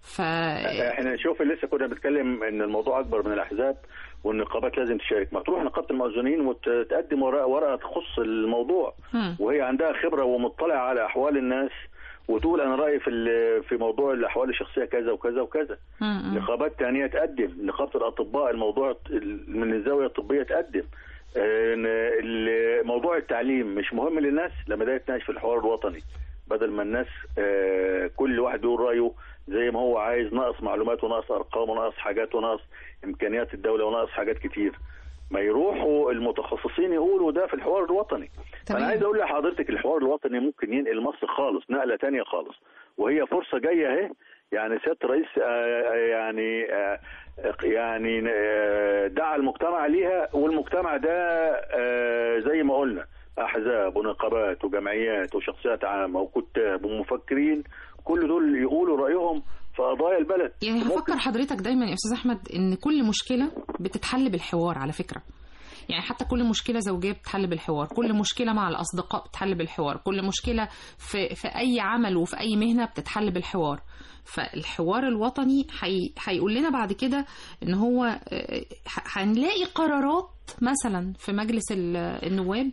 ف احنا نشوف لسه كنا بنتكلم ان الموضوع اكبر من الاحزاب والنقابات لازم تشارك ما تروح نقابه المؤذنين وتقدم ورقه ورقه تخص الموضوع مم. وهي عندها خبره ومطلعه على احوال الناس وتقول انا رايي في ال- في موضوع الاحوال الشخصيه كذا وكذا وكذا مم. مم. نقابات تانية تقدم نقابة الأطباء الموضوع ال- من الزاوية الطبية تقدم آه، إن ال- موضوع التعليم مش مهم للناس لما ده يتناقش في الحوار الوطني بدل ما الناس آه، كل واحد يقول رأيه زي ما هو عايز ناقص معلومات وناقص أرقام وناقص حاجات وناقص إمكانيات الدولة وناقص حاجات كتير ما يروحوا المتخصصين يقولوا ده في الحوار الوطني تمام. فأنا عايز أقول لحضرتك الحوار الوطني ممكن ينقل مصر خالص نقلة تانية خالص وهي فرصة جاية أهي يعني سيادة الرئيس آه، يعني آه، يعني آه، دعا المجتمع ليها والمجتمع ده آه، زي ما قلنا احزاب ونقابات وجمعيات وشخصيات عامه وكتاب ومفكرين كل دول يقولوا رايهم في قضايا البلد يعني ممكن- هفكر حضرتك دايما يا استاذ احمد ان كل مشكله بتتحل بالحوار على فكره يعني حتى كل مشكله زوجيه بتتحل بالحوار كل مشكله مع الاصدقاء بتتحل بالحوار كل مشكله في في اي عمل وفي اي مهنه بتتحل بالحوار فالحوار الوطني حي... هيقول لنا بعد كده ان هو آه، ح- هنلاقي قرارات مثلا في مجلس ال- النواب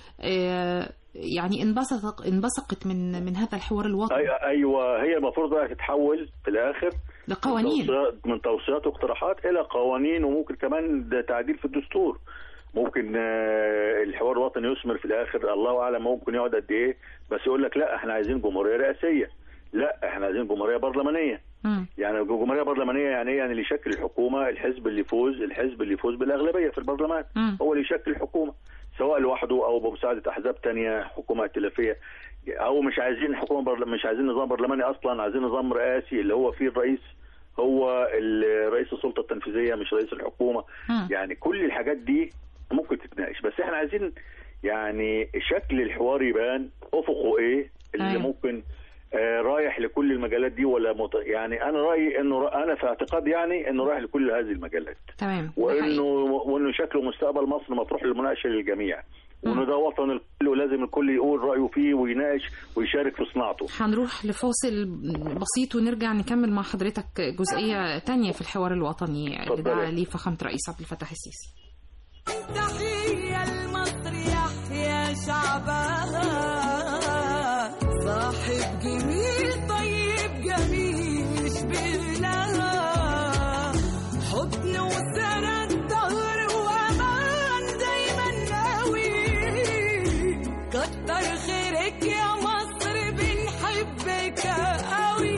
آه، يعني انبثقت انبثقت من من هذا الحوار الوطني أي- ايوه هي المفروض بقى تتحول في الاخر من لقوانين توصيات- من توصيات واقتراحات الى قوانين وممكن كمان ده تعديل في الدستور ممكن آه، الحوار الوطني يثمر في الاخر الله اعلم ممكن يقعد قد ايه بس يقول لك لا احنا عايزين جمهوريه رئاسيه لا احنا عايزين جمهوريه برلمانيه مم. يعني الجمهوريه برلمانيه يعني ايه يعني اللي يشكل الحكومه الحزب اللي يفوز الحزب اللي يفوز بالاغلبيه في البرلمان مم. هو اللي يشكل الحكومه سواء لوحده او بمساعده احزاب تانية حكومه ائتلافيه او مش عايزين حكومه برل... مش عايزين نظام برلماني اصلا عايزين نظام رئاسي اللي هو فيه الرئيس هو ال- رئيس السلطه التنفيذيه مش رئيس الحكومه مم. يعني كل الحاجات دي ممكن تتناقش بس احنا عايزين يعني شكل الحوار يبان افقه ايه اللي أيوة. ممكن آه، رايح لكل المجالات دي ولا مت... يعني انا رايي انه انا في اعتقاد يعني انه رايح لكل هذه المجالات تمام ده وانه حقيقي. وانه شكله مستقبل مصر مطروح للمناقشه للجميع وانه ده وطن الكل ولازم الكل يقول رايه فيه ويناقش ويشارك في صناعته هنروح لفاصل بسيط ونرجع نكمل مع حضرتك جزئية تانية في الحوار الوطني اللي اتفضلي. دعا ليه فخامة الرئيس عبد الفتاح السيسي تحية لمصر يحيى شعبها صاحب جميل طيب جميل يشبه لها حضن وسند ظهر وامان دايما قوي كتر خيرك يا مصر بنحبك قوي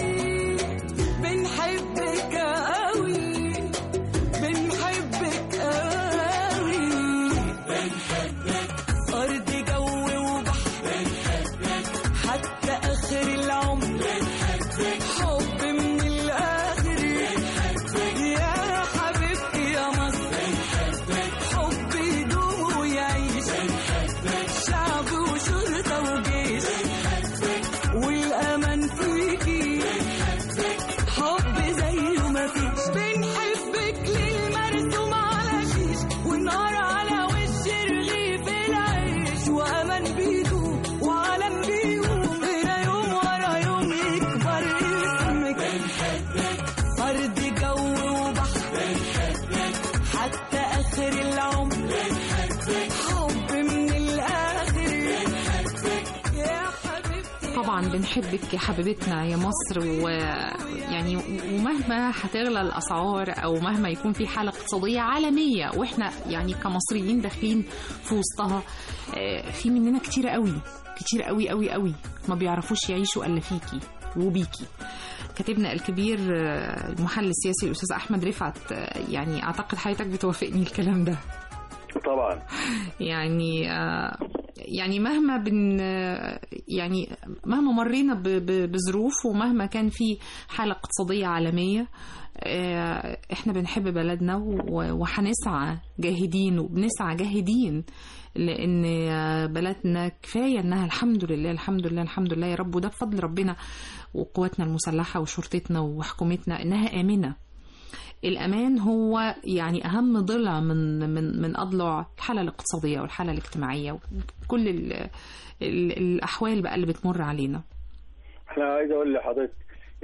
بنحبك قوي بنحبك قوي بنحبك أرض جو وبحر بنحبك حتى آخر العمر بنحبك حب من الآخر بنحبك يا حبيبتي يا مصر بنحبك حب يدوم ويعيش بنحبك شعب وشرطة وجيش بنحبك والأمان فيكي بنحبك حب زيه ما فيش بنحبك للمرسوم على شيش والنار على وش رغيف العيش وامان بيدوم وعالم بيقوم هنا يوم ورا يوم يكبر اسمك بنحبك ارض جو وبحر بنحبك حتى اخر العمر بنحبك حب من الاخر بنحبك يا حبيبتي طبعا بنحبك يا حبيبتنا يا مصر ويعني ومهما هتغلى الاسعار او مهما يكون في حاله اقتصاديه عالميه واحنا يعني كمصريين داخلين في وسطها آه، في مننا كتير قوي كتير قوي قوي قوي ما بيعرفوش يعيشوا الا فيكي وبيكي كاتبنا الكبير آه، المحلل السياسي الاستاذ احمد رفعت آه، يعني اعتقد حضرتك بتوافقني الكلام ده طبعا يعني آه، يعني مهما بن آه، يعني مهما مرينا ب- ب- بظروف ومهما كان في حالة اقتصادية عالمية آه، احنا بنحب بلدنا و- وهنسعى جاهدين وبنسعى جاهدين لان آه، بلدنا كفايه انها الحمد لله الحمد لله الحمد لله يا رب وده بفضل ربنا وقواتنا المسلحه وشرطتنا وحكومتنا انها امنه الأمان هو يعني أهم ضلع من من من أضلع الحالة الاقتصادية والحالة الاجتماعية وكل ال ال الأحوال بقى اللي بتمر علينا احنا عايز اقول لحضرتك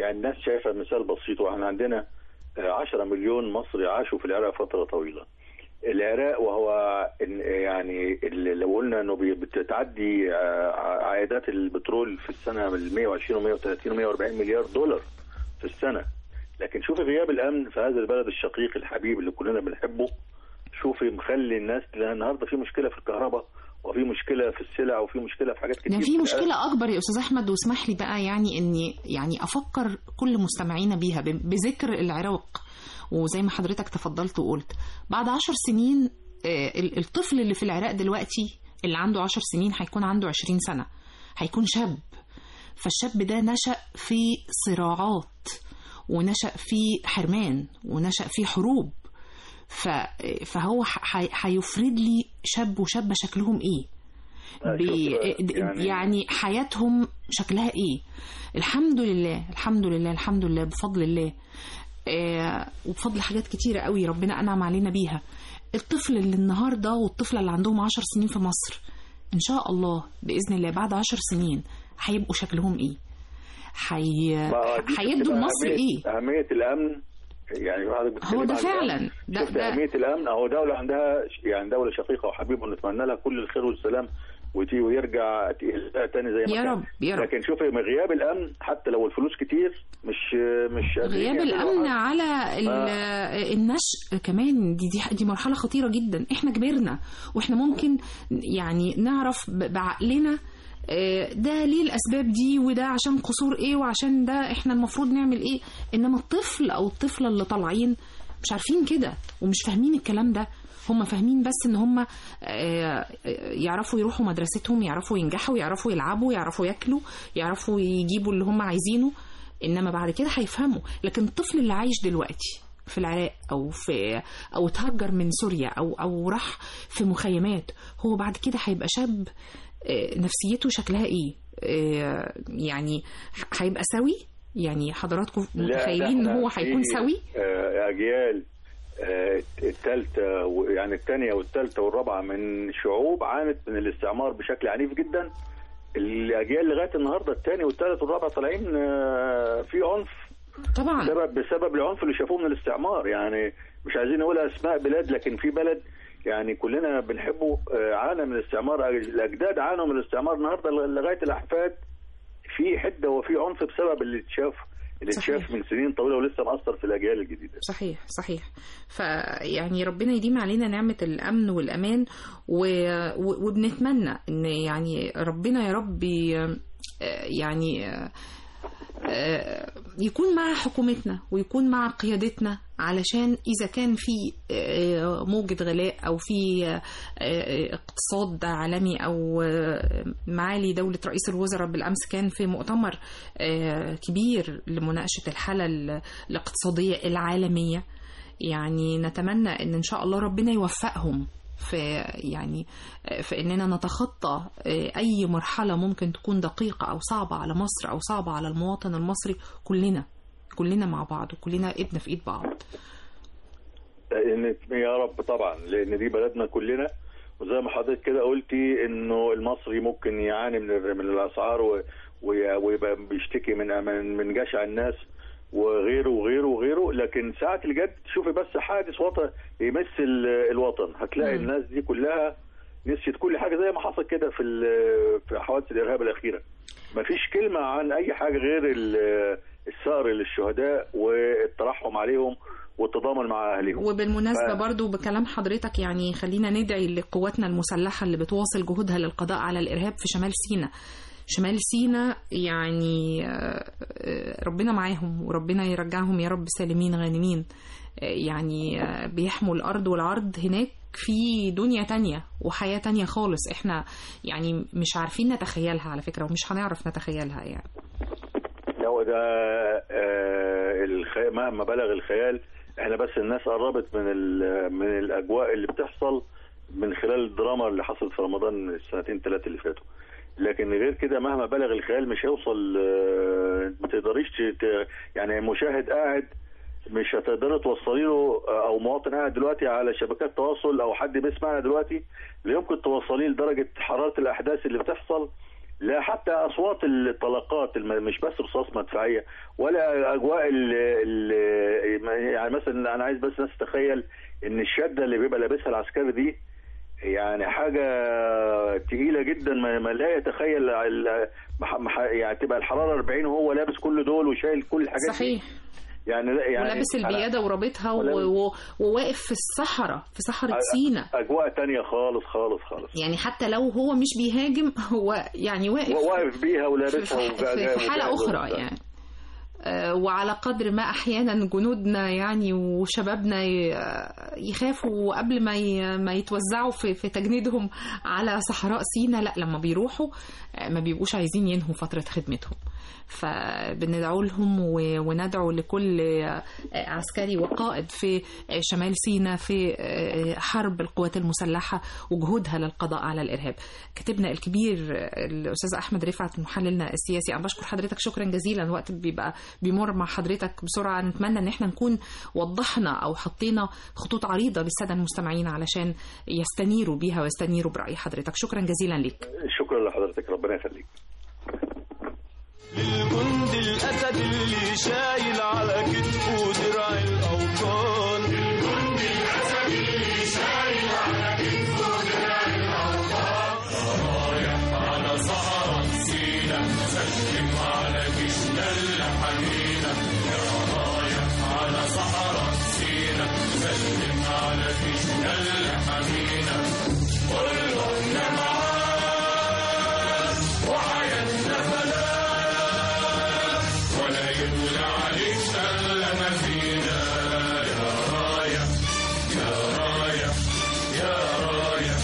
يعني الناس شايفه مثال بسيط واحنا عندنا آه، 10 مليون مصري عاشوا في العراق فتره طويله العراق وهو إن- يعني ال- لو قلنا انه بي- بتتعدي آه، عائدات البترول في السنه من 120 و130 و140 مليار دولار في السنه لكن شوفي غياب الامن في هذا البلد الشقيق الحبيب اللي كلنا بنحبه شوفي مخلي الناس لأن النهارده في مشكله في الكهرباء وفي مشكله في السلع وفي مشكله في حاجات كتير ده في العراق. مشكلة أكبر يا أستاذ أحمد واسمح لي بقى يعني إني يعني أفكر كل مستمعينا بيها ب- بذكر العراق وزي ما حضرتك تفضلت وقلت بعد عشر سنين آه، ال- الطفل اللي في العراق دلوقتي اللي عنده عشر سنين هيكون عنده عشرين سنة هيكون شاب فالشاب ده نشأ في صراعات ونشأ في حرمان ونشأ في حروب ف... فهو ح- ح- هيفرد لي شاب وشابة شكلهم ايه آه، بي... شوف، د- يعني- يعني حياتهم شكلها ايه الحمد لله الحمد لله الحمد لله بفضل الله آه وبفضل حاجات كتيرة قوي ربنا أنعم علينا بيها الطفل اللي النهاردة والطفلة اللي عندهم عشر سنين في مصر إن شاء الله بإذن الله بعد عشر سنين هيبقوا شكلهم إيه حي... ما دي هيدوا بتبقى لمصر أهمية- إيه أهمية الأمن يعني حضرتك بتتكلم هو ده عن فعلا الأمن. ده, شفت ده أهمية الأمن أهو دولة عندها ش- يعني دولة شقيقة وحبيبة ونتمنى لها كل الخير والسلام وتي ويرجع ت- تاني زي ما يا كان. رب يا رب لكن شوفي من غياب الأمن حتى لو الفلوس كتير مش مش قادرين غياب يعملوا الامن حاجة. على ال- النشء كمان دي دي دي مرحله خطيره جدا احنا كبرنا واحنا ممكن يعني نعرف ب- بعقلنا آه، ده ليه الاسباب دي وده عشان قصور ايه وعشان ده احنا المفروض نعمل ايه انما الطفل او الطفله اللي طالعين مش عارفين كده ومش فاهمين الكلام ده هم فاهمين بس ان هم آه، يعرفوا يروحوا مدرستهم يعرفوا ينجحوا يعرفوا يلعبوا يعرفوا ياكلوا يعرفوا يجيبوا اللي هم عايزينه انما بعد كده هيفهموا لكن الطفل اللي عايش دلوقتي في العراق او في او اتهجر من سوريا او او راح في مخيمات هو بعد كده هيبقى شاب آه، نفسيته شكلها ايه آه، يعني ح- هيبقى سوي يعني حضراتكم لا، متخيلين ان لا، هو في، هيكون سوي آه، أجيال آه، الثالثة و- يعني الثانية والثالثة والرابعة من شعوب عانت من الاستعمار بشكل عنيف جدا الأجيال لغاية النهاردة الثاني والثالث والرابع طالعين آه، في عنف طبعا بسبب بسبب العنف اللي شافوه من الاستعمار يعني مش عايزين نقول اسماء بلاد لكن في بلد يعني كلنا بنحبه آه، عانى من الاستعمار الاجداد عانوا من الاستعمار النهارده لغايه الاحفاد في حده وفي عنف بسبب اللي اتشاف اللي صحيح. اتشاف من سنين طويله ولسه مأثر في الاجيال الجديده صحيح صحيح فيعني ربنا يديم علينا نعمة الأمن والأمان و... و... وبنتمنى إن يعني ربنا يا رب ي- يعني آه، يكون مع حكومتنا ويكون مع قيادتنا علشان إذا كان في آه، موجة غلاء أو في آه، آه، اقتصاد عالمي أو آه، معالي دولة رئيس الوزراء بالأمس كان في مؤتمر آه، كبير لمناقشة الحالة ال- الاقتصادية العالمية يعني نتمنى ان ان شاء الله ربنا يوفقهم في يعني في اننا نتخطى اي مرحله ممكن تكون دقيقه او صعبه على مصر او صعبه على المواطن المصري كلنا كلنا مع بعض وكلنا ايدنا في ايد بعض ان يا رب طبعا لان دي بلدنا كلنا وزي ما حضرتك كده قلتي انه المصري ممكن يعاني من ال- من الاسعار و- وي- ويبقى بيشتكي من من من جشع الناس وغيره وغيره وغيره لكن ساعة الجد شوفي بس حادث وطن يمس ال- الوطن هتلاقي مم. الناس دي كلها نسيت كل حاجه زي ما حصل كده في ال- في حوادث الارهاب الاخيره مفيش كلمه عن اي حاجه غير ال- الثأر للشهداء والترحم عليهم والتضامن مع اهلهم وبالمناسبة ف- برضو بكلام حضرتك يعني خلينا ندعي لقواتنا المسلحة اللي بتواصل جهودها للقضاء على الإرهاب في شمال سيناء شمال سيناء يعني آه، آه، ربنا معاهم وربنا يرجعهم يا رب سالمين غانمين آه، يعني آه، بيحموا الأرض والعرض هناك في دنيا تانية وحياة تانية خالص احنا يعني مش عارفين نتخيلها على فكرة ومش هنعرف نتخيلها يعني هو ده آه، الخي... مهما بلغ الخيال احنا بس الناس قربت من ال... من الاجواء اللي بتحصل من خلال الدراما اللي حصلت في رمضان السنتين ثلاثه اللي فاتوا لكن غير كده مهما بلغ الخيال مش هيوصل آه، ما تقدريش ت... يعني مشاهد قاعد مش هتقدري توصلي له آه، او مواطن قاعد دلوقتي على شبكات تواصل او حد بيسمعنا دلوقتي لا يمكن توصليه لدرجه حراره الاحداث اللي بتحصل لا حتى اصوات الطلقات الم- مش بس رصاص مدفعيه ولا اجواء ال ال يعني مثلا انا عايز بس الناس تتخيل ان الشده اللي بيبقى لابسها العسكري دي يعني حاجه تقيله جدا ما, ما لا يتخيل ال- مح- مح- يعني تبقى الحراره 40 وهو لابس كل دول وشايل كل الحاجات دي. صحيح يعني لا- يعني ولابس البياده ورابطها و... ولابس- و... وواقف في الصحراء في صحراء أ- سينا اجواء تانية خالص خالص خالص يعني حتى لو هو مش بيهاجم هو يعني واقف واقف بيها في, ولابسها في, وجا- في حالة وجاهز أخرى وبتاع. يعني آه، وعلى قدر ما أحيانا جنودنا يعني وشبابنا ي- يخافوا قبل ما ي- ما يتوزعوا في في تجنيدهم على صحراء سينا لا لما بيروحوا آه، ما بيبقوش عايزين ينهوا فترة خدمتهم فبندعو لهم و- وندعو لكل آه، عسكري وقائد في آه، شمال سينا في آه، حرب القوات المسلحة وجهودها للقضاء على الإرهاب كاتبنا الكبير آه، الأستاذ أحمد رفعت محللنا السياسي أنا بشكر حضرتك شكرا جزيلا الوقت بيبقى بيمر مع حضرتك بسرعة نتمنى إن احنا نكون وضحنا أو حطينا خطوط عريضة للسادة المستمعين علشان يستنيروا بيها ويستنيروا برأي حضرتك شكرا جزيلا لك شكرا لحضرتك ربنا يخليك الجند الأسد اللي شايل على كتفه درع الأوطان الجند الأسد اللي شايل على كتفه درع الأوطان رايح على صحراء سينا سلم على جيشنا اللي حمينا يا رايح على صحراء سينا سلم على جيشنا اللي حمينا كلهم معاك وحياتنا فلاح ولا يدل عليك سلم فينا يا رايح يا رايح يا رايح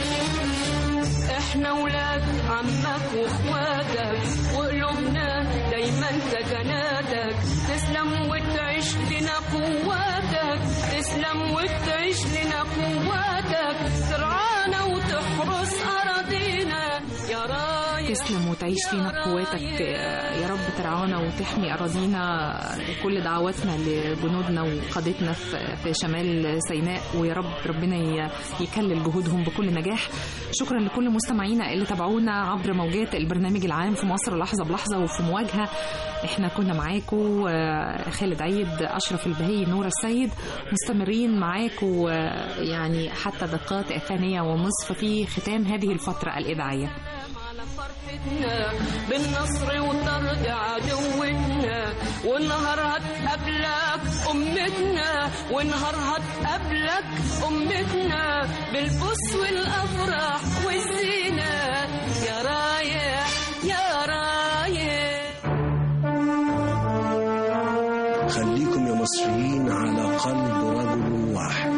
احنا ولاد عمك واخواتك وقلوبنا دايما سكناتك تسلم وتعيش لنا قواتك تسلم وتعيش لنا قواتك ترعانا وتحرس اراضينا يا رايح تسلم وتعيش فينا قواتك آه، يا رب ترعانا وتحمي أراضينا كل دعواتنا لجنودنا وقادتنا في في شمال سيناء ويا رب ربنا ي- يكلل جهودهم بكل نجاح شكرا لكل مستمعينا اللي تابعونا عبر موجات البرنامج العام في مصر لحظة بلحظة وفي مواجهة احنا كنا معاكم آه، خالد عيد أشرف البهي نورة السيد مستمرين معاكم آه، يعني حتى دقات الثانية ونصف في ختام هذه الفترة الإذاعية على فرحتنا بالنصر وطرد عدوتنا والنهار هتقابلك أمتنا والنهار هتقابلك أمتنا بالبوس والأفراح والزينة يا رايح يا رايح خليكم يا مصريين على قلب رجل واحد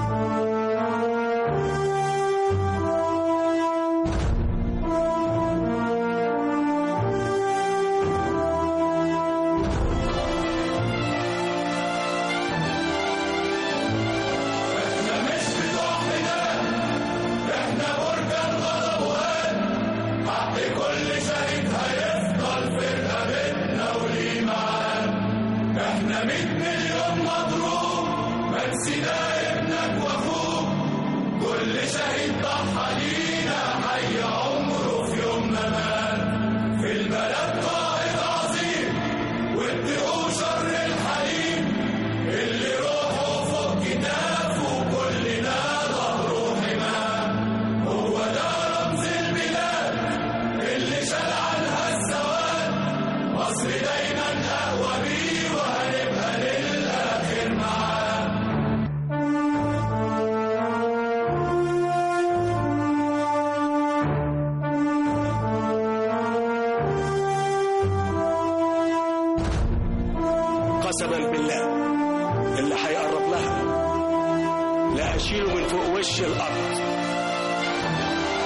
قسما بالله اللي هيقرب لها لا اشيله من فوق وش الارض